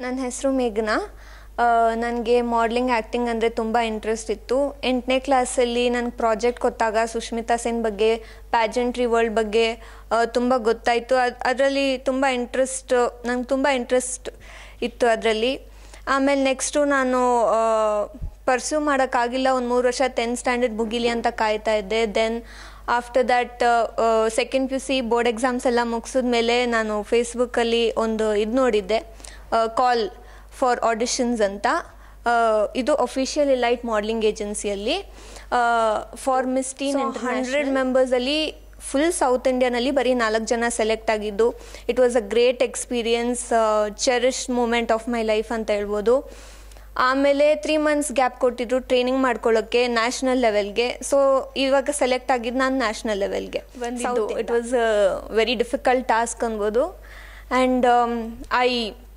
ನನ್ನ ಹೆಸರು ಮೇಘನಾ ನನಗೆ ಮಾಡ್ಲಿಂಗ್ ಆ್ಯಕ್ಟಿಂಗ್ ಅಂದರೆ ತುಂಬ ಇಂಟ್ರೆಸ್ಟ್ ಇತ್ತು ಎಂಟನೇ ಕ್ಲಾಸಲ್ಲಿ ನನಗೆ ಪ್ರಾಜೆಕ್ಟ್ ಕೊಟ್ಟಾಗ ಸುಷ್ಮಿತಾ ಸೇನ್ ಬಗ್ಗೆ ಪ್ಯಾಜೆಂಟ್ರಿ ವರ್ಲ್ಡ್ ಬಗ್ಗೆ ತುಂಬ ಗೊತ್ತಾಯಿತು ಅದು ಅದರಲ್ಲಿ ತುಂಬ ಇಂಟ್ರೆಸ್ಟ್ ನಂಗೆ ತುಂಬ ಇಂಟ್ರೆಸ್ಟ್ ಇತ್ತು ಅದರಲ್ಲಿ ಆಮೇಲೆ ನೆಕ್ಸ್ಟು ನಾನು ಪರ್ಸ್ಯೂ ಮಾಡೋಕ್ಕಾಗಿಲ್ಲ ಒಂದು ಮೂರು ವರ್ಷ ಟೆಂತ್ ಸ್ಟ್ಯಾಂಡರ್ಡ್ ಮುಗಿಲಿ ಅಂತ ಕಾಯ್ತಾ ಇದ್ದೆ then after that second P U C board exams ಎಲ್ಲ ಮುಗಿಸಿದ ಮೇಲೆ ನಾನು ಫೇಸ್ಬುಕ್ಕಲ್ಲಿ ಒಂದು ಇದು ನೋಡಿದ್ದೆ ಕಾಲ್ ಫಾರ್ ಆಡಿಷನ್ಸ್ ಅಂತ ಆ, ಇದು ಅಫಿಷಿಯಲ್ ಇಲೈಟ್ ಮಾಡಲಿಂಗ್ ಏಜೆನ್ಸಿಯಲ್ಲಿ ಫಾರ್ ಮಿಸ್ ಟೀನ್ ಹಂಡ್ರೆಡ್ ಮೆಂಬರ್ಸಲ್ಲಿ ಫುಲ್ ಸೌತ್ ಇಂಡಿಯಾನಲ್ಲಿ ಬರೀ ನಾಲ್ಕು ಜನ ಸೆಲೆಕ್ಟ್ ಆಗಿದ್ದು it was a great experience cherish moment of my life ಅಂತ ಹೇಳ್ಬೋದು ಆಮೇಲೆ ತ್ರೀ ಮಂತ್ಸ್ ಗ್ಯಾಪ್ ಕೊಟ್ಟಿದ್ರು ಟ್ರೈನಿಂಗ್ ಮಾಡ್ಕೊಳ್ಳೋಕ್ಕೆ ನ್ಯಾಷನಲ್ ಲೆವೆಲ್ಗೆ ಸೊ ಇವಾಗ ಸೆಲೆಕ್ಟ್ ಆಗಿದ್ದು ನಾನು ನ್ಯಾಷನಲ್ ಲೆವೆಲ್ಗೆ ಬಂದಿದ್ದು it was very difficult task ಅನ್ಬೋದು and I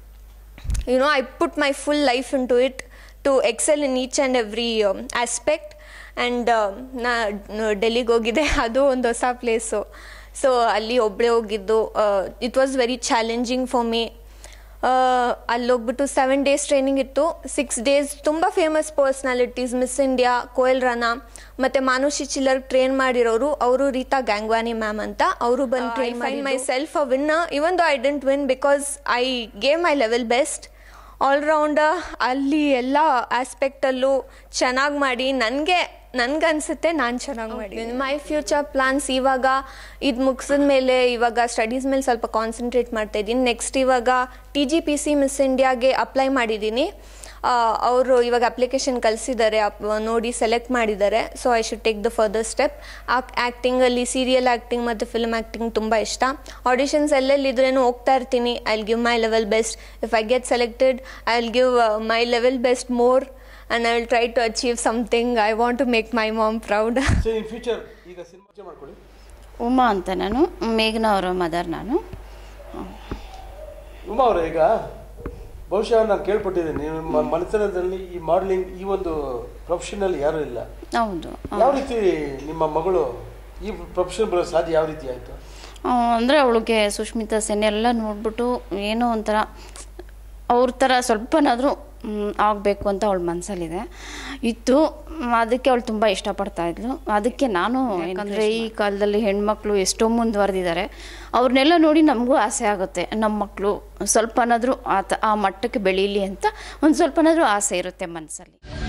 you know i put my full life into it to excel in each and every um, aspect and ನಾ ಡೆಲ್ಲಿಗೆ ಹೋಗಿದ್ದೆ ಅದು ಒಂದು ಹೊಸ ಪ್ಲೇಸು ಸೊ ಅಲ್ಲಿ ಒಬ್ಬಳೇ ಹೋಗಿದ್ದು it was very challenging for me ಅಲ್ಲಿ ಹೋಗ್ಬಿಟ್ಟು ಸೆವೆನ್ ಡೇಸ್ ಟ್ರೈನಿಂಗ್ ಇತ್ತು ಸಿಕ್ಸ್ ಡೇಸ್ ತುಂಬ famous personalities Miss India Koyal Rana ಮತ್ತು ಮಾನುಷಿ ಚಿಲ್ಲರ್ ಟ್ರೈನ್ ಮಾಡಿರೋರು ಅವರು ರೀತಾ ಗ್ಯಾಂಗ್ವಾನಿ ಮ್ಯಾಮ್ ಅಂತ ಅವರು ಬಂದು train fine myself a win even though I didn't win because I gave my level best ಆಲ್ರೌಂಡ ಅಲ್ಲಿ ಎಲ್ಲ ಆಸ್ಪೆಕ್ಟಲ್ಲೂ ಚೆನ್ನಾಗಿ ಮಾಡಿ ನನಗೆ ನನಗನ್ಸುತ್ತೆ ನಾನು ಚೆನ್ನಾಗಿ ಮಾಡಿದ್ದೀನಿ ಮೈ ಫ್ಯೂಚರ್ ಪ್ಲಾನ್ಸ್ ಇವಾಗ ಇದು ಮುಗಿಸಿದ ಮೇಲೆ ಇವಾಗ ಸ್ಟಡೀಸ್ ಮೇಲೆ ಸ್ವಲ್ಪ ಕಾನ್ಸಂಟ್ರೇಟ್ ಮಾಡ್ತಾ ಇದ್ದೀನಿ ನೆಕ್ಸ್ಟ್ ಇವಾಗ T G P C Miss ಇಂಡಿಯಾಗೆ ಅಪ್ಲೈ ಮಾಡಿದ್ದೀನಿ ಅವರು ಇವಾಗ ಅಪ್ಲಿಕೇಶನ್ ಕಳಿಸಿದ್ದಾರೆ ನೋಡಿ ಸೆಲೆಕ್ಟ್ ಮಾಡಿದ್ದಾರೆ so I should take the further step ಆ್ಯಕ್ಟಿಂಗಲ್ಲಿ ಸೀರಿಯಲ್ ಆ್ಯಕ್ಟಿಂಗ್ ಮತ್ತು ಫಿಲ್ಮ್ ಆ್ಯಕ್ಟಿಂಗ್ ತುಂಬ ಇಷ್ಟ ಆಡಿಷನ್ಸ್ ಎಲ್ಲೆಲ್ಲಿದ್ರೇನು ಹೋಗ್ತಾ ಇರ್ತೀನಿ I will give my level best if I get selected I will give my level best more and I will try to achieve something I want to make my mom proud so in future ಈಗ cinema ಮಾಡ್ಕೊಳ್ಳಿ ಉಮಾ ಅಂತ ನಾನು ಮೇಘನಾ ಅವರ mother ನಾನು ಉಮಾ ಅವರೇ ಈಗ ಬಹುಶಃ ನಾನು ಕೇಳ್ಪಟ್ಟಿದ್ದೀನಿ ನಿಮ್ಮ ಮನೆತನದಲ್ಲಿ ಈ ಮಾಡಲಿಂಗ್ ಈ ಒಂದು ಪ್ರೊಫೆಷನಲ್ಲಿ ಯಾರೂ ಇಲ್ಲ ಹೌದು ಯಾವ ರೀತಿ ನಿಮ್ಮ ಮಗಳು ಈ ಪ್ರೊಫೆಷನ್ ಬರೋ ಸಾಧ್ಯ ಯಾವ ರೀತಿ ಆಯಿತು ಅಂದರೆ ಅವಳಿಗೆ ಸುಷ್ಮಿತಾ ಸೇನ್ ಎಲ್ಲ ನೋಡ್ಬಿಟ್ಟು ಏನೋ ಒಂಥರ ಅವ್ರ ಥರ ಸ್ವಲ್ಪನಾದರೂ ಆಗಬೇಕು ಅಂತ ಅವಳ ಮನಸ್ಸಲ್ಲಿದೆ ಇತ್ತು ಮ್, ಅದಕ್ಕೆ ಅವಳು ತುಂಬ ಇಷ್ಟಪಡ್ತಾ ಇದ್ಲು ಅದಕ್ಕೆ ನಾನು ಯಾಕಂದರೆ ಈ ಕಾಲದಲ್ಲಿ ಹೆಣ್ಮಕ್ಳು ಎಷ್ಟೋ ಮುಂದುವರೆದಿದ್ದಾರೆ ಅವ್ರನ್ನೆಲ್ಲ ನೋಡಿ ನಮಗೂ ಆಸೆ ಆಗುತ್ತೆ ನಮ್ಮ ಮಕ್ಕಳು ಸ್ವಲ್ಪನಾದರೂ ಆ ತ ಆ ಮಟ್ಟಕ್ಕೆ ಬೆಳೀಲಿ ಅಂತ ಒಂದು ಸ್ವಲ್ಪನಾದರೂ ಆಸೆ ಇರುತ್ತೆ ಮನಸ್ಸಲ್ಲಿ